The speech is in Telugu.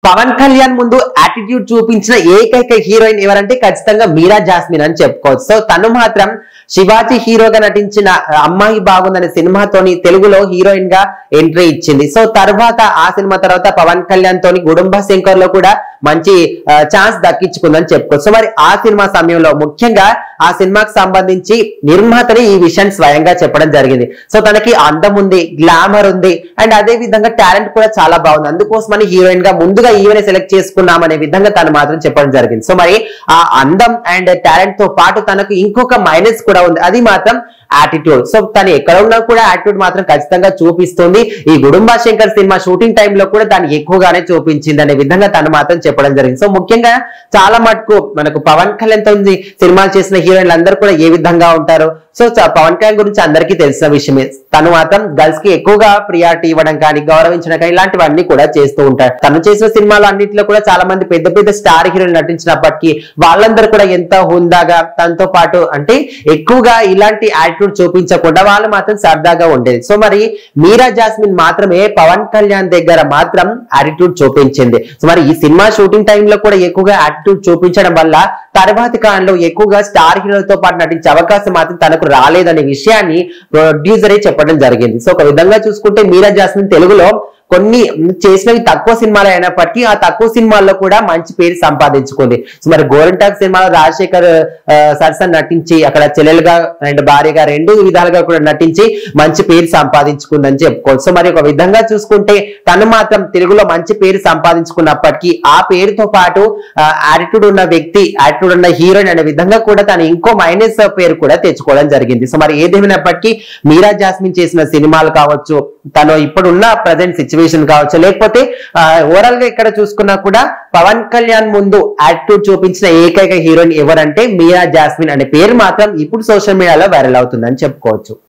పవన్ కళ్యాణ్ ముందు యాటిట్యూడ్ చూపించిన ఏకైక హీరోయిన్ ఎవరంటే ఖచ్చితంగా మీరా జాస్మిన్ అని చెప్పుకోవచ్చు సో తను మాత్రం శివాజీ హీరోగా నటించిన అమ్మాయి బాగుందనే సినిమాతోని తెలుగులో హీరోయిన్ గా ఎంట్రీ ఇచ్చింది సో తర్వాత ఆ సినిమా తర్వాత పవన్ కళ్యాణ్ తోని గుడుంబ శంకర్ లో కూడా మంచి ఛాన్స్ దక్కించుకుందని చెప్పుకోవచ్చు సో మరి ఆ సినిమా సమయంలో ముఖ్యంగా ఆ సినిమాకి సంబంధించి నిర్మాతని ఈ విషయాన్ని స్వయంగా చెప్పడం జరిగింది సో తనకి అందం ఉంది గ్లామర్ ఉంది అండ్ అదే విధంగా టాలెంట్ కూడా చాలా బాగుంది అందుకోసమని హీరోయిన్ గా ముందుగా ఈవెన్ సెలెక్ట్ చేసుకున్నాం అనే విధంగా తను మాత్రం చెప్పడం జరిగింది సో మరి ఆ అందం అండ్ టాలెంట్ తో పాటు తనకు ఇంకొక మైనస్ కూడా ఉంది అది మాత్రం యాటిట్యూడ్ సో తను ఎక్కడ ఉన్నా కూడా యాటిట్యూడ్ మాత్రం ఖచ్చితంగా చూపిస్తుంది ఈ గుడుంబా శంకర్ సినిమా షూటింగ్ టైంలో కూడా దాన్ని ఎక్కువగానే చూపించింది అనే విధంగా తను మాత్రం చెప్పడం జరిగింది సో ముఖ్యంగా చాలా మటుకు మనకు పవన్ కళ్యాణ్ తో సినిమాలు చేసిన హీరోయిన్లు అందరూ కూడా ఏ విధంగా ఉంటారు సో చ- పవన్ కళ్యాణ్ గురించి అందరికీ తెలిసిన విషయమే తను మాత్రం గర్ల్స్ కి ఎక్కువగా ప్రియారిటీ ఇవ్వడం కానీ గౌరవించడం కానీ ఇలాంటివన్నీ కూడా చేస్తూ ఉంటారు తను చేసిన సినిమాలు అన్నింటిలో కూడా చాలా మంది పెద్ద పెద్ద స్టార్ హీరోయిన్ నటించినప్పటికీ వాళ్ళందరూ కూడా ఎంత హుందాగా తనతో పాటు అంటే ఎక్కువగా ఇలాంటి యాటిట్యూడ్ చూపించకుండా వాళ్ళు మాత్రం సరదాగా ఉండేది సో మరి మీరా జాస్మిన్ మాత్రమే పవన్ కళ్యాణ్ దగ్గర మాత్రం యాటిట్యూడ్ చూపించింది సో మరి ఈ సినిమా షూటింగ్ టైంలో కూడా ఎక్కువగా యాటిట్యూడ్ చూపించడం వల్ల తర్వాతి కాలంలో ఎక్కువగా స్టార్ హీరోలతో పాటు నటించే అవకాశం మాత్రం తనకు రాలేదనే విషయాన్ని ప్రొడ్యూసరే చెప్పడం జరిగింది సో ఒక విధంగా చూసుకుంటే మీరా జాస్మిన్ తెలుగులో కొన్ని చేసినవి తక్కువ సినిమాలు అయినప్పటికీ ఆ తక్కువ సినిమాల్లో కూడా మంచి పేరు సంపాదించుకుంది సో మరి గోరంటాక్ సినిమాలో రాజశేఖర్ ఆ, సరసన్ నటించి అక్కడ చెల్లెలుగా అండ్ భార్యగా రెండు విధాలుగా కూడా నటించి మంచి పేరు సంపాదించుకుందని చెప్పుకోవచ్చు సో మరి ఒక విధంగా చూసుకుంటే తను మాత్రం తెలుగులో మంచి పేరు సంపాదించుకున్నప్పటికీ ఆ పేరుతో పాటు యాటిట్యూడ్ ఉన్న వ్యక్తి యాటిట్యూడ్ ఉన్న హీరోయిన్ అనే విధంగా కూడా తను ఇంకో మైనస్ పేరు కూడా తెచ్చుకోవడం జరిగింది సో మరి ఏదేమైనప్పటికీ మీరా జాస్మిన్ చేసిన సినిమాలు కావచ్చు తను ఇప్పుడున్న ప్రజెంట్ సిచ్యువేషన్ కావచ్చు లేకపోతే ఓవరాల్ గా ఇక్కడ చూసుకున్నా కూడా పవన్ కళ్యాణ్ ముందు యాటిట్యూడ్ చూపించిన ఏకైక హీరోయిన్ ఎవరంటే మీరా జాస్మిన్ అనే పేరు మాత్రం ఇప్పుడు సోషల్ మీడియాలో వైరల్ అవుతుందని చెప్పుకోవచ్చు